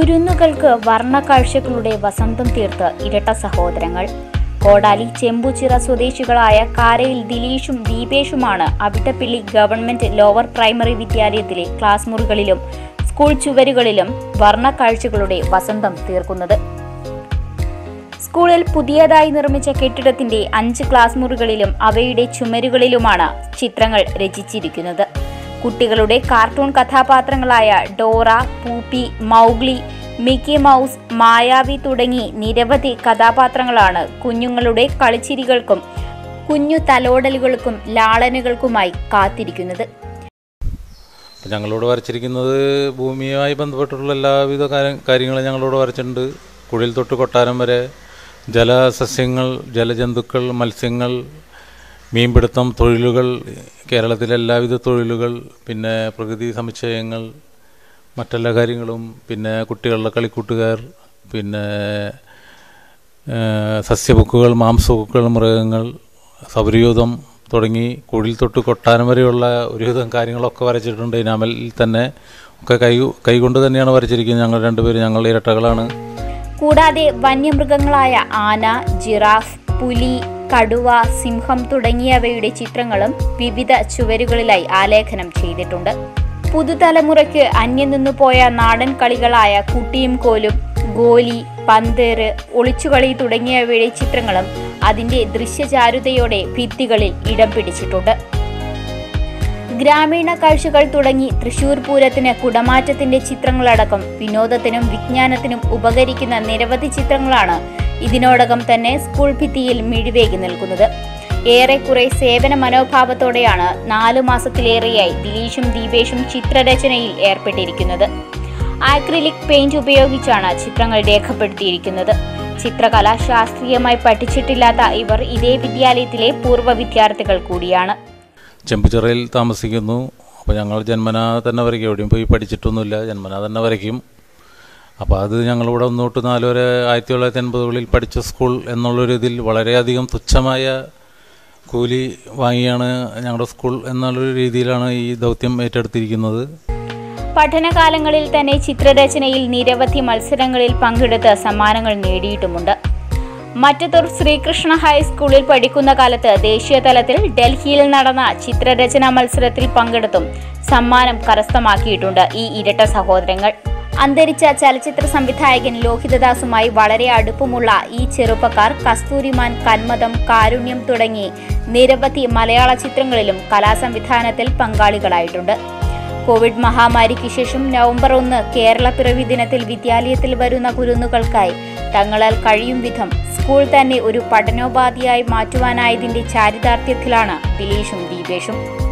കുരുന്നുകൾക്ക് വർണ്ണക്കാഴ്ചകളുടെ വസന്തം തീർത്ത് ഇരട്ട സഹോദരങ്ങൾ കോടാലി ചെമ്പുച്ചിറ സ്വദേശികളായ കാരയിൽ ദിലീഷും ദീപേഷുമാണ് അവിട്ടപ്പിള്ളി ഗവൺമെന്റ് ലോവർ പ്രൈമറി വിദ്യാലയത്തിലെ ക്ലാസ് മുറികളിലും സ്കൂൾ ചുവരുകളിലും വർണ്ണക്കാഴ്ചകളുടെ വസന്തം തീർക്കുന്നത് സ്കൂളിൽ പുതിയതായി നിർമ്മിച്ച കെട്ടിടത്തിന്റെ അഞ്ച് ക്ലാസ് മുറികളിലും അവയുടെ ചുമരുകളിലുമാണ് ചിത്രങ്ങൾ രചിച്ചിരിക്കുന്നത് കുട്ടികളുടെ കാർട്ടൂൺ കഥാപാത്രങ്ങളായ ഡോറ പൂപ്പി മൗഗ്ലി മിക്കി മൗസ് മായാവി തുടങ്ങി നിരവധി കഥാപാത്രങ്ങളാണ് കുഞ്ഞുങ്ങളുടെ കളിച്ചിരികൾക്കും കുഞ്ഞു തലോടലുകൾക്കും ലാളനുകൾക്കുമായി കാത്തിരിക്കുന്നത് അപ്പം ഞങ്ങളോട് വരച്ചിരിക്കുന്നത് ഭൂമിയുമായി ബന്ധപ്പെട്ടുള്ള എല്ലാവിധ കാര്യ- കാര്യങ്ങളും ഞങ്ങളോട് വരച്ചിട്ടുണ്ട് കുഴിൽ തൊട്ട് കൊട്ടാരം വരെ ജലസസ്യങ്ങൾ ജലജന്തുക്കൾ മത്സ്യങ്ങൾ മീൻപിടുത്തം തൊഴിലുകൾ കേരളത്തിലെ എല്ലാവിധ തൊഴിലുകൾ പിന്നെ പ്രകൃതി സമുച്ചയങ്ങൾ മറ്റെല്ലാ കാര്യങ്ങളും പിന്നെ കുട്ടികളുടെ കളിക്കൂട്ടുകാർ പിന്നെ ഏഹ്, സസ്യബുക്കുകൾ മാംസബുക്കുകൾ മൃഗങ്ങൾ സൗരയൂഥം തുടങ്ങി കുഴിൽ തൊട്ട് കൊട്ടാരം വരെയുള്ള ഒരുവിധം കാര്യങ്ങളൊക്കെ വരച്ചിട്ടുണ്ട് ഇനാമലിൽ തന്നെ ഒക്കെ കൈ കൈകൊണ്ട് തന്നെയാണ് വരച്ചിരിക്കുന്നത് ഞങ്ങൾ രണ്ടുപേരും ഞങ്ങൾ ഇരട്ടകളാണ് കൂടാതെ വന്യമൃഗങ്ങളായ ആന ജിറാഫ് പുലി കടുവ സിംഹം തുടങ്ങിയവയുടെ ചിത്രങ്ങളും വിവിധ ചുവരുകളിലായി ആലേഖനം ചെയ്തിട്ടുണ്ട് പുതുതലമുറയ്ക്ക് അന്യം നിന്നുപോയ നാടൻ കളികളായ കുട്ടിയും കോലും ഗോലി പന്തേറ് ഒളിച്ചുകളി തുടങ്ങിയവയുടെ ചിത്രങ്ങളും അതിന്റെ ദൃശ്യചാരുതയോടെ ഭിത്തികളിൽ ഇടം പിടിച്ചിട്ടുണ്ട് ഗ്രാമീണ കാഴ്ചകൾ തുടങ്ങി തൃശൂർ പൂരത്തിന് കുടമാറ്റത്തിന്റെ ചിത്രങ്ങളടക്കം വിനോദത്തിനും വിജ്ഞാനത്തിനും ഉപകരിക്കുന്ന നിരവധി ചിത്രങ്ങളാണ് ഇതിനോടകം തന്നെ സ്കൂൾ ഭിത്തിയിൽ മിഴിവേകി നിൽക്കുന്നത് ഏറെക്കുറെ സേവന മനോഭാവത്തോടെയാണ് നാലു മാസത്തിലേറെയായി ദിലീഷും ദീപേഷും ചിത്രരചനയിൽ ഏർപ്പെട്ടിരിക്കുന്നത് ആക്രിലിക് പെയിന്റ് ഉപയോഗിച്ചാണ് ചിത്രങ്ങൾ രേഖപ്പെടുത്തിയിരിക്കുന്നത് ചിത്രകല ശാസ്ത്രീയമായി പഠിച്ചിട്ടില്ലാത്ത ഇവർ ഇതേ വിദ്യാലയത്തിലെ പൂർവ്വ വിദ്യാർത്ഥികൾ കൂടിയാണ് ചെമ്പുച്ചിറയിൽ താമസിക്കുന്നു അപ്പോൾ ഞങ്ങൾ ജന്മനാ തന്നെ വരയ്ക്കും എവിടെയും പോയി പഠിച്ചിട്ടൊന്നുമില്ല ജന്മനാ തന്നെ വരയ്ക്കും അപ്പോൾ അത് ഞങ്ങളിവിടെ ഒന്ന് തൊട്ട് നാല് വരെ ആയിരത്തി തൊള്ളായിരത്തി എൺപതുകളിൽ പഠിച്ച സ്കൂൾ എന്നുള്ളൊരു ഇതിൽ വളരെയധികം തുച്ഛമായ കൂലി വാങ്ങിയാണ് ഞങ്ങളുടെ സ്കൂൾ എന്നുള്ളൊരു രീതിയിലാണ് ഈ ദൗത്യം ഏറ്റെടുത്തിരിക്കുന്നത് പഠനകാലങ്ങളിൽ തന്നെ ചിത്രരചനയിൽ നിരവധി മത്സരങ്ങളിൽ പങ്കെടുത്ത് സമ്മാനങ്ങൾ നേടിയിട്ടുമുണ്ട് മറ്റത്തൂർ ശ്രീകൃഷ്ണ ഹൈസ്കൂളിൽ പഠിക്കുന്ന കാലത്ത് ദേശീയ തലത്തിൽ ഡൽഹിയിൽ നടന്ന ചിത്രരചനാ മത്സരത്തിൽ പങ്കെടുത്തും സമ്മാനം കരസ്ഥമാക്കിയിട്ടുണ്ട് ഈ ഇരട്ട സഹോദരങ്ങൾ അന്തരിച്ച ചലച്ചിത്ര സംവിധായകൻ ലോഹിതദാസുമായി വളരെ അടുപ്പമുള്ള ഈ ചെറുപ്പക്കാർ കസ്തൂരിമാൻ കന്മതം കാരുണ്യം തുടങ്ങി നിരവധി മലയാള ചിത്രങ്ങളിലും കലാസംവിധാനത്തിൽ പങ്കാളികളായിട്ടുണ്ട് കോവിഡ് മഹാമാരിക്ക് ശേഷം നവംബർ ഒന്ന് കേരള പിറവി ദിനത്തിൽ വിദ്യാലയത്തിൽ വരുന്ന കുരുന്നുകൾക്കായി തങ്ങളാൽ കഴിയും വിധം സ്കൂൾ തന്നെ ഒരു പഠനോപാധിയായി മാറ്റുവാനായതിന്റെ ചാരിതാർത്ഥ്യത്തിലാണ് ദിലീഷും ദീപേഷും